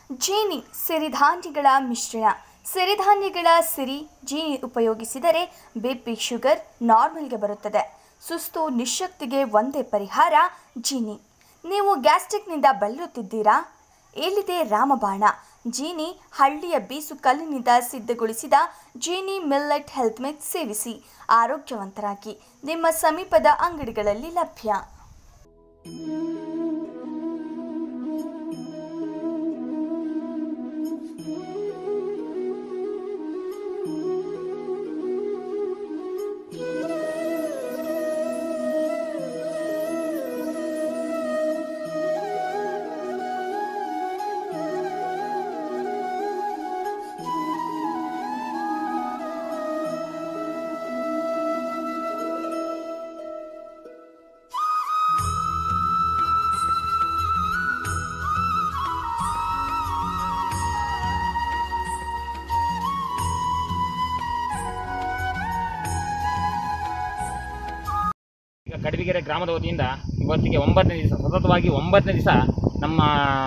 ಜೇನಿ ಸಿರಿಧಾನ್ಯಗಳ ಮಿಶ್ರಣ ಸಿರಿಧಾನ್ಯಗಳ ಸಿರಿ ಜೇನಿ ಉಪಯೋಗಿಸಿದರೆ ಬಿಪಿ ಶುಗರ್ ನಾರ್ಮಲ್ಗೆ ಬರುತ್ತದೆ ಸುಸ್ತು ನಿಶಕ್ತಿಗೆ ಒಂದೇ ಪರಿಹಾರ ಜೀನಿ ನೀವು ಗ್ಯಾಸ್ಟ್ರಿಕ್ನಿಂದ ಬಳಲುತ್ತಿದ್ದೀರಾ ಎಲ್ಲಿದೆ ರಾಮಬಾಣ ಜೀನಿ ಹಳ್ಳಿಯ ಬೀಸು ಕಲ್ಲಿನಿಂದ ಸಿದ್ಧಗೊಳಿಸಿದ ಜೀನಿ ಮಿಲ್ಲೆಟ್ ಹೆಲ್ತ್ ಮಿಕ್ಸ್ ಸೇವಿಸಿ ಆರೋಗ್ಯವಂತರಾಗಿ ನಿಮ್ಮ ಸಮೀಪದ ಅಂಗಡಿಗಳಲ್ಲಿ ಲಭ್ಯ ಈಗ ಕಡವಿಗೆರೆ ಗ್ರಾಮದ ವತಿಯಿಂದ ಇವತ್ತಿಗೆ ಒಂಬತ್ತನೇ ದಿವಸ ಸತತವಾಗಿ ಒಂಬತ್ತನೇ ದಿವಸ ನಮ್ಮ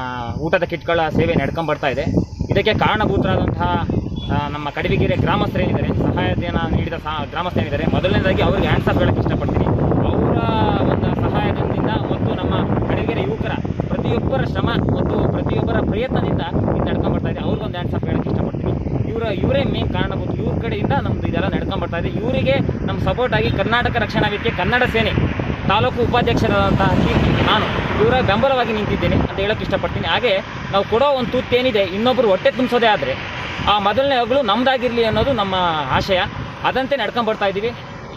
ಊಟದ ಕಿಟ್ಗಳ ಸೇವೆ ನಡ್ಕೊಂಡ್ ಬರ್ತಾ ಇದೆ ಇದಕ್ಕೆ ಕಾರಣಭೂತರಾದಂತಹ ಆ, ನಮ್ಮ ಕಡವಿಗೆರೆ ಗ್ರಾಮಸ್ಥರೇನಿದ್ದಾರೆ ಸಹಾಯಧನ ನೀಡಿದ ಸಹ ಗ್ರಾಮಸ್ಥರೇನಿದ್ದಾರೆ ಮೊದಲನೇದಾಗಿ ಅವರಿಗೆ ಹ್ಯಾಂಡ್ಸ್ ಆಫ್ ಹೇಳಕ್ಕೆ ಇಷ್ಟಪಡ್ತೀನಿ ಅವರ ಒಂದು ಸಹಾಯದಿಂದ ಮತ್ತು ನಮ್ಮ ಕಡವಿಗೆರೆ ಯುವಕರ ಪ್ರತಿಯೊಬ್ಬರ ಶ್ರಮ ಮತ್ತು ಪ್ರತಿಯೊಬ್ಬರ ಪ್ರಯತ್ನದಿಂದ ಇದು ನಡ್ಕೊಂಡ್ ಬರ್ತಾ ಇದೆ ಅವ್ರಿಗೊಂದು ಹ್ಯಾಂಡ್ಸ್ ಆಫ್ ಹೇಳಕ್ಕೆ ಇಷ್ಟಪಡ್ತೀನಿ ಇವರ ಇವರೇ ಮೇನ್ ಕಾರಣಭೂತ ಇವ್ರ ಕಡೆಯಿಂದ ನಮ್ದು ಇದೆಲ್ಲ ನಡ್ಕೊಂಡ್ ಬರ್ತಾ ಇದೆ ಇವರಿಗೆ ನಮ್ಮ ಸಪೋರ್ಟ್ ಆಗಿ ಕರ್ನಾಟಕ ರಕ್ಷಣಾ ವೇದಿಕೆ ಕನ್ನಡ ಸೇನೆ ತಾಲೂಕು ಉಪಾಧ್ಯಕ್ಷರಾದಂತಹ ಕೀರ್ತಿ ನಾನು ಇವರ ಬೆಂಬಲವಾಗಿ ನಿಂತಿದ್ದೇನೆ ಅಂತ ಹೇಳಕ್ಕೆ ಇಷ್ಟಪಡ್ತೀನಿ ಹಾಗೆ ನಾವು ಕೊಡೋ ಒಂದು ತುತ್ತು ಏನಿದೆ ಇನ್ನೊಬ್ಬರು ಹೊಟ್ಟೆ ತುಂಬಿಸೋದೇ ಆದರೆ ಆ ಮೊದಲನೇ ಹಗಲು ನಮ್ದಾಗಿರಲಿ ಅನ್ನೋದು ನಮ್ಮ ಆಶಯ ಅದಂತೆ ನಡ್ಕೊಂಡ್ ಬರ್ತಾ ಇದ್ದೀವಿ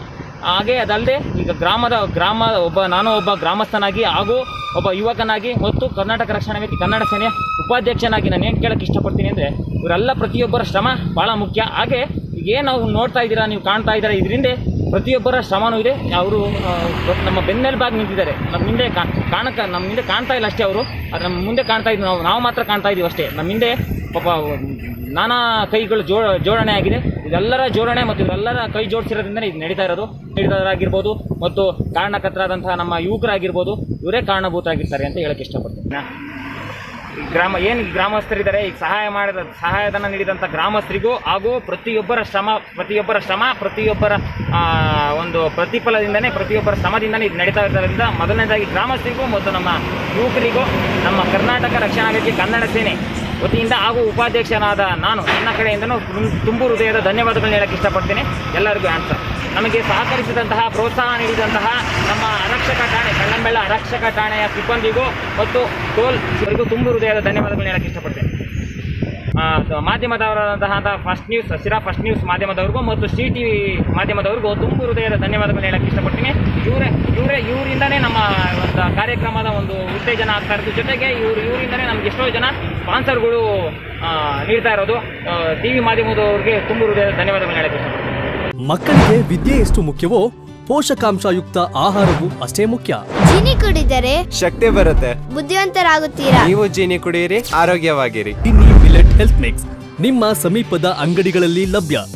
ಹಾಗೆ ಅದಲ್ಲದೆ ಈಗ ಗ್ರಾಮದ ಗ್ರಾಮ ಒಬ್ಬ ನಾನು ಒಬ್ಬ ಗ್ರಾಮಸ್ಥನಾಗಿ ಹಾಗೂ ಒಬ್ಬ ಯುವಕನಾಗಿ ಮತ್ತು ಕರ್ನಾಟಕ ರಕ್ಷಣಾ ವೇದಿಕೆ ಕನ್ನಡ ಸೇನೆಯ ಉಪಾಧ್ಯಕ್ಷನಾಗಿ ನಾನು ಏನು ಕೇಳಕ್ಕೆ ಇಷ್ಟಪಡ್ತೀನಿ ಅಂದರೆ ಇವರೆಲ್ಲ ಪ್ರತಿಯೊಬ್ಬರ ಶ್ರಮ ಭಾಳ ಮುಖ್ಯ ಹಾಗೆ ಈಗ ಏನು ನಾವು ನೋಡ್ತಾ ಇದ್ದೀರಾ ನೀವು ಕಾಣ್ತಾ ಇದ್ದೀರಾ ಇದರಿಂದ ಪ್ರತಿಯೊಬ್ಬರ ಶ್ರಮನೂ ಇದೆ ಅವರು ನಮ್ಮ ಬೆನ್ನೆಲುಬಾಗಿ ನಿಂತಿದ್ದಾರೆ ನಮ್ಮ ಹಿಂದೆ ಕಾ- ಕಾಣಕ ನಮ್ಮ ಹಿಂದೆ ಕಾಣ್ತಾ ಇಲ್ಲ ಅಷ್ಟೇ ಅವರು ಅದು ನಮ್ಮ ಮುಂದೆ ಕಾಣ್ತಾ ಇದ್ದೀವಿ ನಾವು ನಾವು ಮಾತ್ರ ಕಾಣ್ತಾ ಇದ್ದೀವಿ ಅಷ್ಟೇ ನಮ್ಮ ಹಿಂದೆ ಪಾಪ ನಾನಾ ಕೈಗಳು ಜೋ ಜೋಡಣೆ ಆಗಿದೆ ಇದೆಲ್ಲರ ಜೋಡಣೆ ಮತ್ತು ಇವರೆಲ್ಲರ ಕೈ ಜೋಡಿಸಿರೋದ್ರಿಂದನೇ ಇದು ನಡೀತಾ ಇರೋದು ನಡೀತಾರಾಗಿರ್ಬೋದು ಮತ್ತು ಕಾರಣಕರ್ತರಾದಂತಹ ನಮ್ಮ ಯುವಕರಾಗಿರ್ಬೋದು ಇವರೇ ಕಾರಣಭೂತರಾಗಿರ್ತಾರೆ ಅಂತ ಹೇಳಕ್ಕೆ ಇಷ್ಟಪಡ್ತೀನಿ ನಾ- ಈ ಗ್ರಾಮ ಏನು ಗ್ರಾಮಸ್ಥರಿದ್ದಾರೆ ಈಗ ಸಹಾಯ ಮಾಡಿದ ಸಹಾಯಧನ ನೀಡಿದಂಥ ಗ್ರಾಮಸ್ಥರಿಗೂ ಹಾಗೂ ಪ್ರತಿಯೊಬ್ಬರ ಶ್ರಮ ಪ್ರತಿಯೊಬ್ಬರ ಶ್ರಮ ಪ್ರತಿಯೊಬ್ಬರ ಆ, ಒಂದು ಪ್ರತಿಫಲದಿಂದನೇ ಪ್ರತಿಯೊಬ್ಬರ ಶ್ರಮದಿಂದನೇ ಇದು ನಡೀತಾ ಇರೋದ್ರಿಂದ ಮೊದಲನೇದಾಗಿ ಗ್ರಾಮಸ್ಥರಿಗೂ ಮತ್ತು ನಮ್ಮ ಯುವಕರಿಗೂ ನಮ್ಮ ಕರ್ನಾಟಕ ರಕ್ಷಣಾ ವೇದಿಕೆ ಕನ್ನಡ ಸೇನೆ ವತಿಯಿಂದ ಹಾಗೂ ಉಪಾಧ್ಯಕ್ಷನಾದ ನಾನು ನನ್ನ ಕಡೆಯಿಂದನೂ ತುಂ- ತುಂಬು ಹೃದಯದ ಧನ್ಯವಾದಗಳನ್ನ ಹೇಳಕ್ಕೆ ಇಷ್ಟಪಡ್ತೀನಿ ಎಲ್ಲರಿಗೂ ಆನ್ಸರ್ ನಮಗೆ ಸಹಕರಿಸಿದಂತಹ ಪ್ರೋತ್ಸಾಹ ನೀಡಿದಂತಹ ನಮ್ಮ ಆರಕ್ಷಕ ಠಾಣೆ ಕಳ್ಳಂಬೆಳ್ಳ ಆರಕ್ಷಕ ಠಾಣೆಯ ಸಿಬ್ಬಂದಿಗೂ ಮತ್ತು ಟೋಲ್ ಇವರಿಗೂ ತುಂಬು ಹೃದಯದ ಧನ್ಯವಾದಗಳನ್ನ ಹೇಳಕ್ಕೆ ಇಷ್ಟಪಡ್ತೇನೆ ಆ, ತ- ಮಾಧ್ಯಮದವರಾದಂತಹ first news Sira first news ಮಾಧ್ಯಮದವ್ರಿಗೂ ಮತ್ತು ಸಿ ಟಿ ವಿ ಮಾಧ್ಯಮದವ್ರಿಗೂ ತುಂಬು ಹೃದಯದ ಧನ್ಯವಾದಗಳನ್ನ ಹೇಳಕ್ಕೆ ಇಷ್ಟಪಡ್ತೀನಿ ಇವರೇ ಇವರೇ ಇವರಿಂದನೇ ನಮ್ಮ ಒಂದು ಕಾರ್ಯಕ್ರಮದ ಒಂದು ಉತ್ತೇಜನ ಆಗ್ತಾ ಇರೋದು ಜೊತೆಗೆ ಇವ್ರು ಇವರಿಂದನೇ ನಮ್ಗೆ ಎಷ್ಟೋ ಜನ ಸ್ಪಾನ್ಸರ್ಗಳು ಆ, ನೀಡ್ತಾ ಇರೋದು ಟಿ ವಿ ಮಾಧ್ಯಮದವ್ರಿಗೆ ತುಂಬು ಹೃದಯದ ಧನ್ಯವಾದಗಳನ್ನ ಹೇಳಕ್ಕೆ ಇಷ್ಟಪಡ್ತೀನಿ ಮಕ್ಕಳಿಗೆ ವಿದ್ಯೆ ಎಷ್ಟು ಮುಖ್ಯವೋ ಪೋಷಕಾಂಶಯುಕ್ತ ಆಹಾರವು ಅಷ್ಟೇ ಮುಖ್ಯ ಜೀನಿ ಕುಡಿದರೆ ಶಕ್ತಿ ಬರುತ್ತೆ ಬುದ್ಧಿವಂತರಾಗುತ್ತೀರಾ ನೀವು ಜೀನಿ ಕುಡಿಯಿರಿ ಆರೋಗ್ಯವಾಗಿರಿ ಟಿನಿ ಮಿಲೆಟ್ ಹೆಲ್ತ್ ಮಿಕ್ಸ್ ನಿಮ್ಮ ಸಮೀಪದ ಅಂಗಡಿಗಳಲ್ಲಿ ಲಭ್ಯ